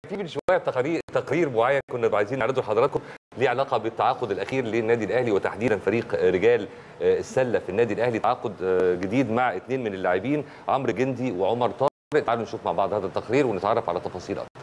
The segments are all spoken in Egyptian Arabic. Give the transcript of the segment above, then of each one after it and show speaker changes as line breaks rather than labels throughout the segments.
في من شويه تقارير تقرير معين كنا عايزين نعرضه لحضراتكم ليه علاقه بالتعاقد الاخير للنادي الاهلي وتحديدا فريق رجال السله في النادي الاهلي تعاقد جديد مع اثنين من اللاعبين عمرو جندي وعمر طارق تعالوا نشوف مع بعض هذا التقرير ونتعرف على تفاصيل اكتر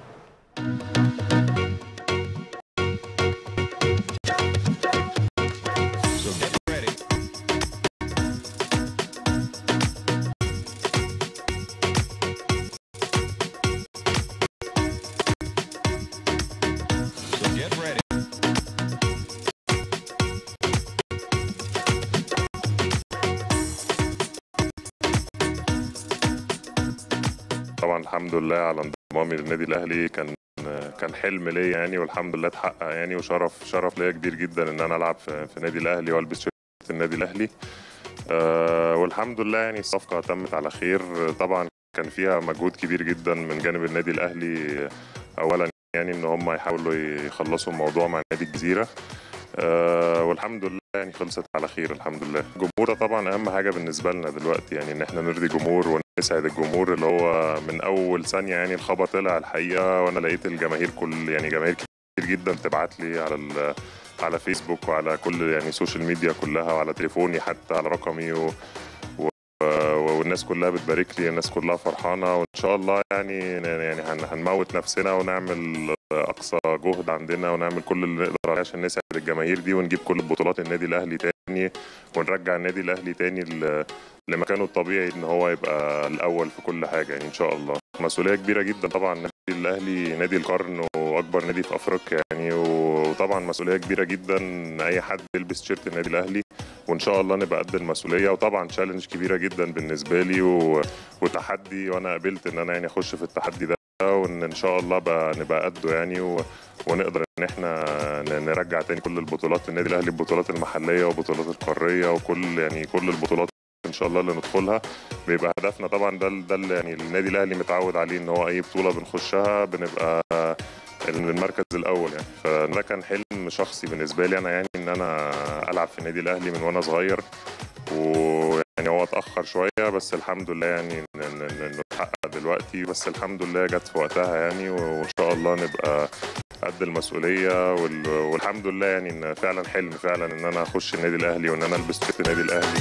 طبعا الحمد لله على انضمامي للنادي الاهلي كان كان حلم ليا يعني والحمد لله اتحقق يعني وشرف شرف ليا كبير جدا ان انا العب في, في نادي الاهلي والبس شيرت النادي الاهلي أه والحمد لله يعني الصفقه تمت على خير طبعا كان فيها مجهود كبير جدا من جانب النادي الاهلي اولا يعني ان هم يحاولوا يخلصوا الموضوع مع نادي الجزيره أه والحمد لله يعني خلصت على خير الحمد لله الجمهور طبعا اهم حاجه بالنسبه لنا دلوقتي يعني ان احنا نرضي جمهور ونسعد الجمهور اللي هو من اول ثانيه يعني الخبر طلع الحقيقه وانا لقيت الجماهير كل يعني جماهير كتير جدا تبعت لي على على فيسبوك وعلى كل يعني السوشيال ميديا كلها وعلى تليفوني حتى على رقمي و... والناس كلها بتبارك لي الناس كلها فرحانه وان شاء الله يعني يعني هنموت نفسنا ونعمل اقصى جهد عندنا ونعمل كل اللي نقدر عليه عشان نسعد الجماهير دي ونجيب كل بطولات النادي الاهلي تاني ونرجع النادي الاهلي تاني لمكانه الطبيعي ان هو يبقى الاول في كل حاجه يعني ان شاء الله مسؤوليه كبيره جدا طبعا النادي الاهلي نادي القرن واكبر نادي في افريقيا يعني وطبعا مسؤوليه كبيره جدا اي حد يلبس تيشيرت النادي الاهلي وان شاء الله نبقى قد المسؤوليه وطبعا تشالنج كبيره جدا بالنسبه لي و... وتحدي وانا قبلت ان انا يعني اخش في التحدي ده وان ان شاء الله بقى نبقى قده يعني و... ونقدر ان احنا نرجع تاني كل البطولات النادي الاهلي البطولات المحليه وبطولات القاريه وكل يعني كل البطولات ان شاء الله اللي ندخلها بيبقى هدفنا طبعا ده ده اللي يعني النادي الاهلي متعود عليه ان هو اي بطوله بنخشها بنبقى المركز الاول يعني فده كان حلم شخصي بالنسبه لي انا يعني ان انا العب في النادي الاهلي من وانا صغير ويعني هو اتاخر شويه بس الحمد لله يعني انه اتحقق دلوقتي بس الحمد لله جت في وقتها يعني وان شاء الله نبقى قد المسؤوليه والحمد لله يعني ان فعلا حلم فعلا ان انا اخش النادي الاهلي وان انا البس تيشيرت النادي الاهلي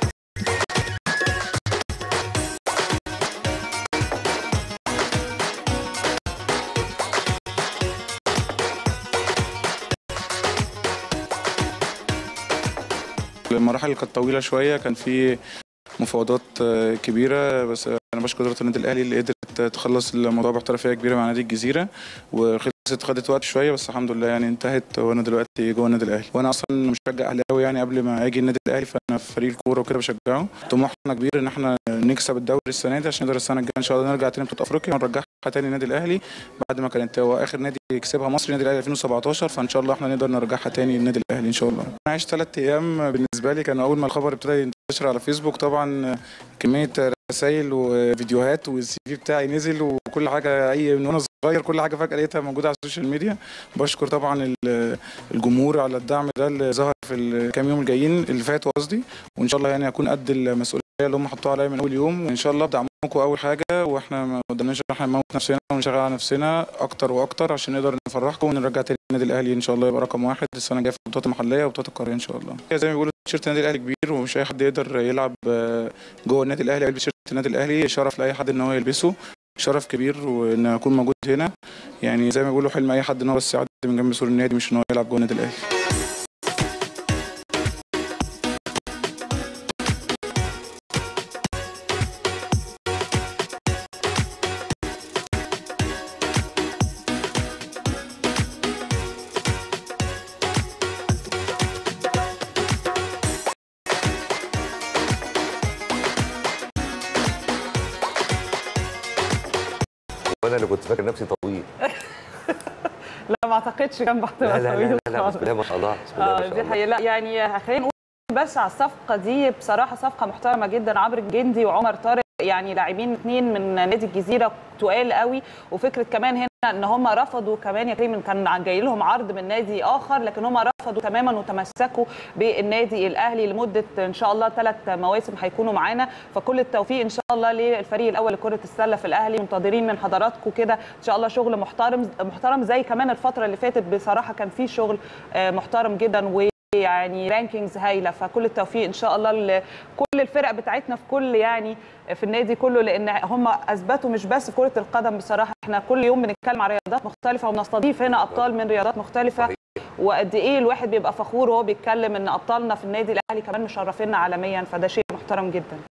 المراحل اللي كانت طويله شويه كان في مفاوضات كبيره بس انا بشكر اداره النادي الاهلي اللي قدرت تخلص الموضوع باحترافيه كبيره مع نادي الجزيره وخلصت خدت وقت شويه بس الحمد لله يعني انتهت وانا دلوقتي جوه النادي الاهلي وانا اصلا مشجع اهلاوي يعني قبل ما اجي النادي الاهلي فانا في فريق الكوره وكده بشجعه طموحنا كبير ان احنا نكسب الدوري السنه دي عشان نقدر السنه الجايه ان شاء الله نرجع تاني بطوله افريقيا ونرجعها تاني النادي الاهلي بعد ما كانت هو اخر نادي يكسبها مصر النادي الاهلي 2017 فان شاء الله احنا نقدر نرجعها تاني النادي الاهلي ان شاء الله انا عشت ثلاث ايام بالنسبه لي كان اول ما الخبر ابتدى ينتشر على فيسبوك طبعا كميه رسائل وفيديوهات والسي في بتاعي نزل وكل حاجه اي من وانا صغير كل حاجه فجاه لقيتها موجوده على السوشيال ميديا بشكر طبعا الجمهور على الدعم ده اللي ظهر في الكام يوم الجايين اللي فاتوا قصدي وان شاء الله يعني اكون قد المسؤوليه اللي هم حطوها عليا من اول يوم وان شاء الله بدعمكم اول حاجه واحنا ما قدرناش ان احنا نموت نفسنا ونشغل على نفسنا اكتر واكتر عشان نقدر نفرحكم ونرجع تاني النادي الاهلي ان شاء الله يبقى رقم واحد السنه الجايه في البطولات المحليه وبطولات القاريه ان شاء الله زي ما بيقولوا تيشيرت النادي الاهلي كبير ومش اي حد يقدر يلعب جوه النادي الاهلي يلبس تيشيرت النادي الاهلي شرف لاي حد ان هو يلبسه شرف كبير وان اكون موجود هنا يعني زي ما بيقولوا حلم اي حد ان هو بس يعدي من جنب سور النادي مش ان هو يلعب جوه النادي الاهلي
وانا اللي كنت فاكر نفسي طويل
لا ما اعتقدش كان بعد
لا لا لا, لا, لا بسم الله ما شاء الله بسم الله ما
اه
شاء
دي
الله
حقيقة لا يعني خلينا نقول بس على الصفقه دي بصراحه صفقه محترمه جدا عمرو الجندي وعمر طارق يعني لاعبين اثنين من نادي الجزيره تقال قوي وفكره كمان هنا ان هم رفضوا كمان يا كريم كان جاي لهم عرض من نادي اخر لكن هم رفضوا تماما وتمسكوا بالنادي الاهلي لمده ان شاء الله ثلاث مواسم هيكونوا معانا فكل التوفيق ان شاء الله للفريق الاول لكره السله في الاهلي منتظرين من حضراتكم كده ان شاء الله شغل محترم محترم زي كمان الفتره اللي فاتت بصراحه كان في شغل آه، محترم جدا و يعني رانكينجز هايله فكل التوفيق ان شاء الله لكل الفرق بتاعتنا في كل يعني في النادي كله لان هم اثبتوا مش بس في كره القدم بصراحه احنا كل يوم بنتكلم عن رياضات مختلفه وبنستضيف هنا ابطال من رياضات مختلفه
صحيح.
وقد ايه الواحد بيبقى فخور وهو بيتكلم ان ابطالنا في النادي الاهلي كمان مشرفينا عالميا فده شيء محترم جدا